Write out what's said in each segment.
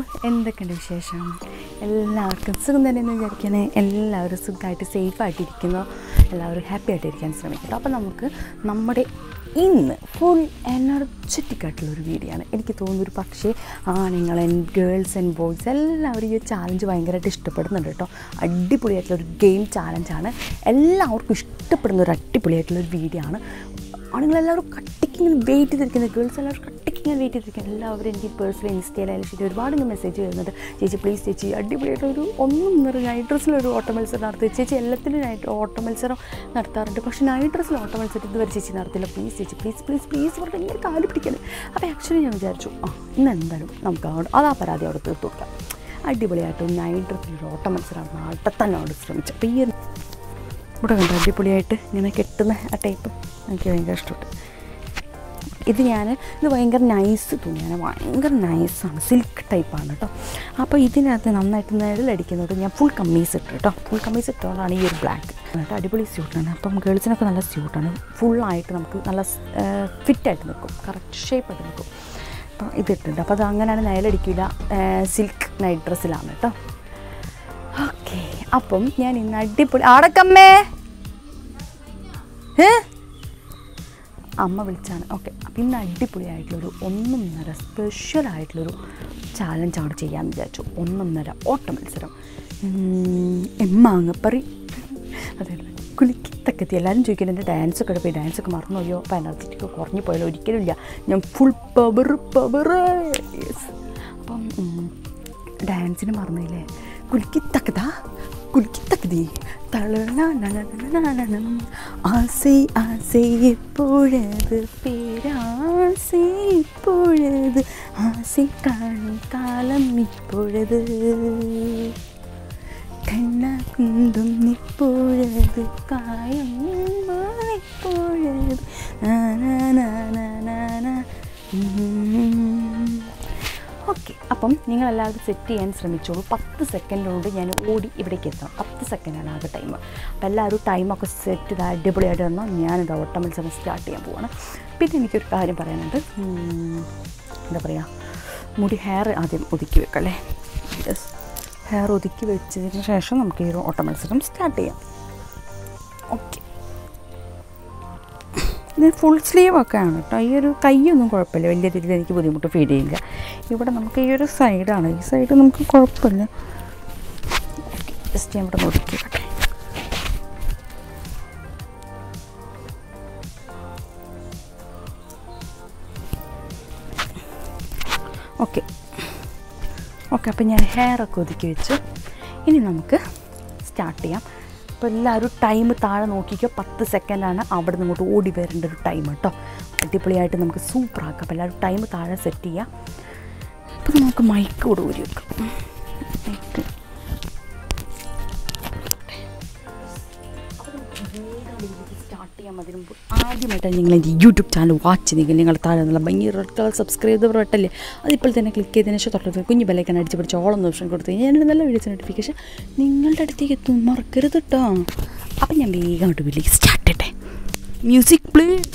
എന്തൊക്കെയുണ്ട് വിശേഷം എല്ലാവർക്കും സുഖം തന്നെ എന്ന് വിചാരിക്കണേ എല്ലാവരും സുഖമായിട്ട് സേഫായിട്ടിരിക്കുന്നു എല്ലാവരും ഹാപ്പി ആയിട്ടിരിക്കാൻ ശ്രമിക്കട്ടോ അപ്പോൾ നമുക്ക് നമ്മുടെ ഇന്ന് ഫുൾ എനർജറ്റിക് ആയിട്ടുള്ളൊരു വീഡിയോ ആണ് എനിക്ക് തോന്നുന്നു ഒരു പക്ഷേ ആണുങ്ങൾ ആൻഡ് ഗേൾസ് ആൻഡ് ബോയ്സ് എല്ലാവരും ഈ ഒരു ചാലഞ്ച് ഭയങ്കരമായിട്ട് ഇഷ്ടപ്പെടുന്നുണ്ട് കേട്ടോ അടിപൊളിയായിട്ടുള്ളൊരു ഗെയിം ചാലഞ്ചാണ് എല്ലാവർക്കും ഇഷ്ടപ്പെടുന്ന ഒരു അടിപൊളിയായിട്ടുള്ളൊരു വീഡിയോ ആണ് ആണുങ്ങളെല്ലാവരും കട്ടിക്ക് ഇങ്ങനെ വെയിറ്റ് ചെയ്തിരിക്കുന്നത് ഗേൾസ് എല്ലാവരും കട്ടിക്ക് ഇങ്ങനെ വെയിറ്റ് ചെയ്തിരിക്കുന്നത് എല്ലാവരും എനിക്ക് പേഴ്സണൽ ഇൻസ്റ്റയിലായാലും ശരി ഒരുപാട് ഇങ്ങനെ മെസ്സേജ് വരുന്നുണ്ട് ചേച്ചി പ്ലീസ് ചേച്ചി അടിപൊളിയായിട്ടൊരു ഒന്നും നിറ നൈറ്റ് ഡ്രസ്സിലൊരു ഓട്ട മത്സരം നടത്തി ചേച്ചി എല്ലാത്തിനും നൈറ്റ് ഓട്ട മത്സരം നടത്താറുണ്ട് പക്ഷേ നൈറ്റ് ഡ്രസ്സിൽ ഓട്ട മത്സരം ഇതുവരെ ചേച്ചി നടത്തില്ല പ്ലീസ് ചേച്ചി പ്ലീസ് പ്ലീസ് പ്ലീസ് പറഞ്ഞ് ഇങ്ങനെ കാല് പിടിക്കുന്നത് അപ്പോൾ ആക്ച്വലി ഞാൻ വിചാരിച്ചു ആ ഇന്ന് എന്തായാലും നമുക്ക് അവിടെ അത് ആ പരാതി അവിടെ തീർത്തു കൊടുക്കാം അടിപൊളിയായിട്ട് നൈറ്റ് ഡ്രസ്സിലൊരു ഓട്ട മത്സരം നടത്താൻ അവിടെ ശ്രമിച്ചു അപ്പോൾ ഈ ഒരു ഇവിടെ കണ്ടോ അടിപൊളിയായിട്ട് ഇങ്ങനെ കെട്ടുന്ന ആ ടൈപ്പ് എനിക്ക് ഭയങ്കര ഇഷ്ടപ്പെട്ടു ഇത് ഞാൻ ഇത് ഭയങ്കര നൈസ് തുണിയാണ് ഭയങ്കര നൈസാണ് സിൽക്ക് ടൈപ്പാണ് കേട്ടോ അപ്പോൾ ഇതിനകത്ത് നന്നായിട്ട് നിഴലടിക്കുന്നത് ഞാൻ ഫുൾ കമ്മീസ് ഇട്ടു കേട്ടോ ഫുൾ കമ്മീസ് ഇട്ടുകൊണ്ടാണ് ഈ ഒരു ബ്ലാക്ക് കേട്ടോ അടിപൊളി സ്യൂട്ടാണ് അപ്പം ഗേൾസിനൊക്കെ നല്ല സ്യൂട്ടാണ് ഫുള്ളായിട്ട് നമുക്ക് നല്ല ഫിറ്റായിട്ട് നിൽക്കും കറക്റ്റ് ഷേപ്പായിട്ട് നിൽക്കും അപ്പം ഇതിട്ടുണ്ട് അപ്പോൾ അത് അങ്ങനെയാണ് നിഴലടിക്കില്ല സിൽക്ക് നൈറ്റ് ഡ്രസ്സിലാണ് കേട്ടോ ഓക്കെ അപ്പം ഞാൻ ഇന്ന് അടിപൊളി ആടക്കമ്മേ ഏ അമ്മ വിളിച്ചാണ് ഓക്കെ അപ്പം ഇന്ന് അടിപൊളിയായിട്ടുള്ളൊരു ഒന്നൊന്നര സ്പെഷ്യലായിട്ടുള്ളൊരു ചാലഞ്ച് അവിടെ ചെയ്യാമെന്ന് വിചാരിച്ചു ഒന്നൊന്നര ഓട്ട മത്സരം എമ്മാങ്ങപ്പറി അതെ കുലിക്കത്തക്കത്തി എല്ലാവരും ചോദിക്കുന്നത് എൻ്റെ ഡാൻസൊക്കെ എടുപ്പ് ഡാൻസൊക്കെ മറന്നു പോയോ അപ്പോൾ എനർജറ്റിക്ക് കുറഞ്ഞു പോയാലോ ഒരിക്കലും ഇല്ല ഞാൻ ഫുൾ പവർ പവർ യെസ് അപ്പം ഡാൻസിന് മറന്നില്ലേ കുലുക്കിത്തക്കതാ കുലുക്കിത്തക്കതി തളണം ആസை ആസை എപ്പോഴത് പേരാസை ഇപ്പോഴത് ആസை കാണും കാലം ഇപ്പോഴത് കണ്ണും ഇപ്പോഴത് കായം ഇപ്പോഴത് ഓക്കെ അപ്പം നിങ്ങളെല്ലാവരും സെറ്റ് ചെയ്യാൻ ശ്രമിച്ചോളൂ പത്ത് സെക്കൻഡിനോട് ഞാൻ ഓടി ഇവിടേക്ക് എത്തണം പത്ത് സെക്കൻഡാണ് ആകെ ടൈം അപ്പോൾ എല്ലാവരും ടൈമൊക്കെ സെറ്റ് ചെയ്ത് അടിപൊളിയായിട്ട് വന്നാൽ ഞാനിത് ഓട്ട മത്സരം സ്റ്റാർട്ട് ചെയ്യാൻ പോവാണ് പിന്നെ എനിക്കൊരു കാര്യം പറയാനുണ്ട് എന്താ പറയുക മുടി ഹെയർ ആദ്യം ഒതുക്കി വെക്കല്ലേ യെസ് ഹെയർ ഒതുക്കി വെച്ചതിന് ശേഷം നമുക്ക് ഈ ഒരു ഓട്ട മത്സരം സ്റ്റാർട്ട് ചെയ്യാം ഓക്കെ ഇത് ഫുൾ സ്ലീവ് ഒക്കെ ആണ് കേട്ടോ ഈ ഒരു കൈയൊന്നും കുഴപ്പമില്ല വലിയ രീതിയിൽ എനിക്ക് ബുദ്ധിമുട്ട് ഫീൽ ചെയ്യില്ല ഇവിടെ നമുക്ക് ഈ ഒരു സൈഡാണ് ഈ സൈഡ് നമുക്ക് കുഴപ്പമില്ല ജസ്റ്റ് ഞാൻ ഇവിടെ നോക്കി കേട്ടെ ഓക്കെ ഓക്കെ അപ്പം ഞാൻ ഹെയറൊക്കെ ഒതുക്കി വെച്ചു ഇനി നമുക്ക് സ്റ്റാർട്ട് ചെയ്യാം അപ്പോൾ എല്ലാവരും ടൈം താഴെ നോക്കിക്കോ പത്ത് സെക്കൻഡാണ് അവിടെ നിന്ന് ഇങ്ങോട്ട് ഓടി വരേണ്ട ഒരു ടൈം കേട്ടോ അടിപൊളിയായിട്ട് നമുക്ക് സൂപ്പർ ആക്കാം അപ്പോൾ എല്ലാവരും ടൈം താഴെ സെറ്റ് ചെയ്യാം അപ്പോൾ നമുക്ക് മൈക്ക് കൂടെ ഊരി വെക്കാം മൈക്ക് സ്റ്റാർട്ട് ചെയ്യാൻ അതിന് മുമ്പ് ആദ്യമായിട്ടാണ് നിങ്ങൾ എൻ്റെ യൂട്യൂബ് ചാനൽ വാച്ച് ചെയ്തെങ്കിൽ നിങ്ങൾ താഴെ നല്ല ഭയങ്കര റെഡ് കളർ സബ്സ്ക്രൈബ് ചെയ്ത ബട്ടല്ലേ അതിപ്പോൾ തന്നെ ക്ലിക്ക് ചെയ്തതിന് ശേഷം തൊട്ടത് കുഞ്ഞു ബെല്ലൈക്കൻ അടിച്ച് പിടിച്ച് ഓളം ഓപ്ഷൻ കൊടുത്തു കഴിഞ്ഞാൽ എൻ്റെ നല്ല വീഡിയോസ് നോട്ടിഫിക്കേഷൻ നിങ്ങളുടെ അടുത്തേക്ക് എത്തും മറക്കരുത് കേട്ടോ അപ്പം ഞാൻ വേഗം അങ്ങോട്ട് വിളിക്ക് സ്റ്റാർട്ട് ചെയ്യട്ടെ മ്യൂസിക് പ്ലീസ്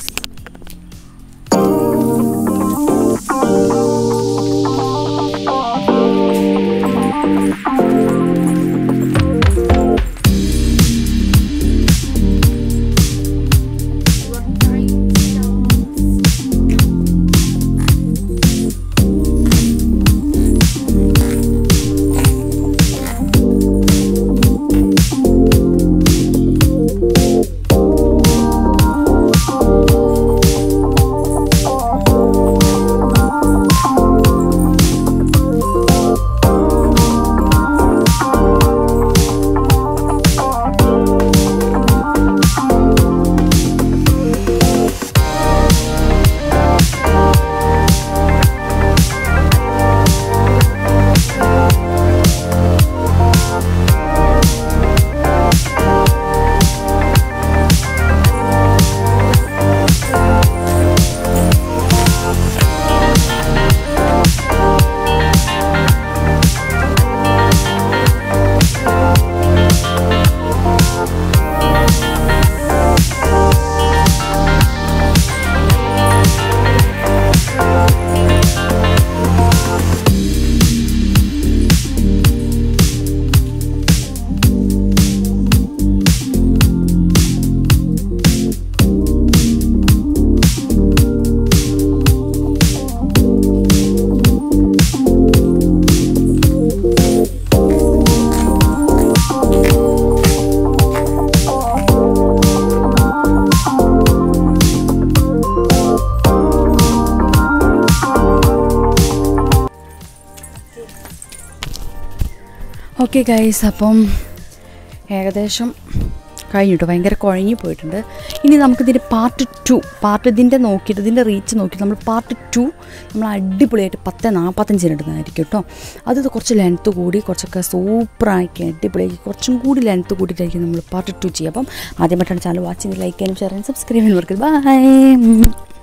ഓക്കെ ഗൈസ് അപ്പം ഏകദേശം കഴിഞ്ഞിട്ട് ഭയങ്കര കുഴങ്ങി പോയിട്ടുണ്ട് ഇനി നമുക്കിതിൻ്റെ പാർട്ട് ടു പാർട്ട് ഇതിൻ്റെ നോക്കിയിട്ട് ഇതിൻ്റെ റീച്ച് നോക്കിയിട്ട് നമ്മൾ പാർട്ട് ടു നമ്മൾ അടിപൊളിയായിട്ട് പത്ത് നാൽപ്പത്തഞ്ചിന് ഇടുന്നതായിരിക്കും കേട്ടോ അത് കുറച്ച് ലെങ്ത്ത് കൂടി കുറച്ചൊക്കെ സൂപ്പറാക്കി അടിപൊളിയാക്കി കുറച്ചും കൂടി ലെങ്ത്ത് കൂടിയിട്ടായിരിക്കും നമ്മൾ പാർട്ട് ടു ചെയ്യുക അപ്പം ആദ്യമായിട്ടാണ് ചാനൽ വാച്ച് ചെയ്ത് ലൈക്ക് ചെയ്യാനും ഷെയർ ചെയ്യാനും സബ്സ്ക്രൈബ് ചെയ്യാനും ബൈ